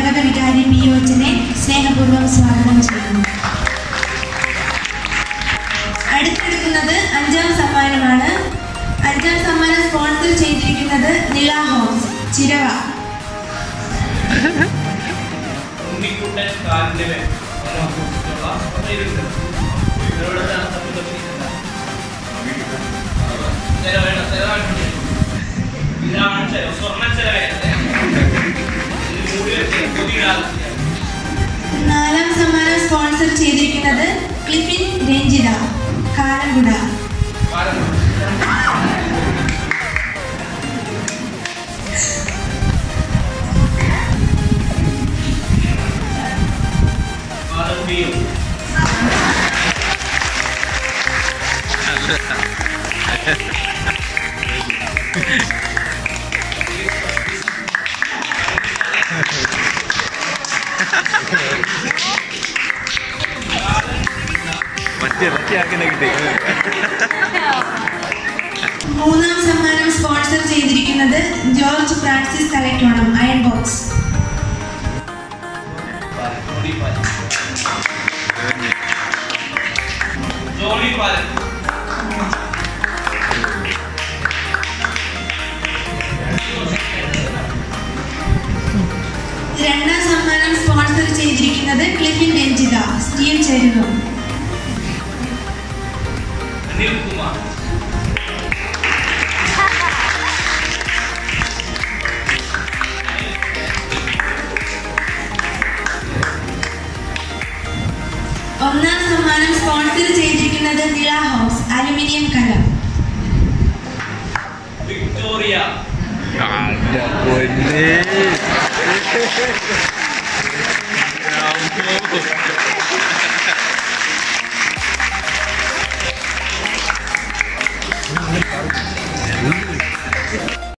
ഇടവക വികാരി പി ഒച്ചനെ സ്നേഹപൂർവ്വം സ്വാഗതം ചെയ്യുന്നു അടുത്തെടുക്കുന്നത് അഞ്ചാം സമ്മാനമാണ് അഞ്ചാം സമ്മാനം സ്പോൺസർ ചെയ്തിരിക്കുന്നത് നില ഹോംസ് ചിരവ ഉണ്ണിക്കുട്ടൻ കാലിന്റെ ഇതാണ് ചെലവ് സ്വർണ്ണ ചെലവായിരുന്നു ഇത് മൂടി വെച്ച് പുതിയ നാലാം സമ്മാനം സ്പോൺസർ ചെയ്തിരിക്കുന്നത് ക്ലിഫിൻ രഞ്ജിത കാലങ്കുട പാലപ്പിയും മറ്റേ മറ്റേ ആക്കിനെ കിട്ടി മൂന്നാം സമ്മാനം സ്പോൺസർ ചെയ്തിരിക്കുന്നത് George Francis Thalakkonam iron box Jolly Palan Jolly Palan രണ്ടാം സമ്മാനം സ്പോൺസർ ചെയ്തിരിക്കുന്നത് ക്ലിഫിൻ രഞ്ജിത സ്റ്റീവ് ചെരുവം അനിൽ കുമാർ ഒന്നാം സമ്മാനം സ്പോൺസർ ചെയ്തിരിക്കുന്നത് നില ഹൗസ് അലുമിനിയം കലം വിക്ടോറിയ ആന്റെ പൊന്നേ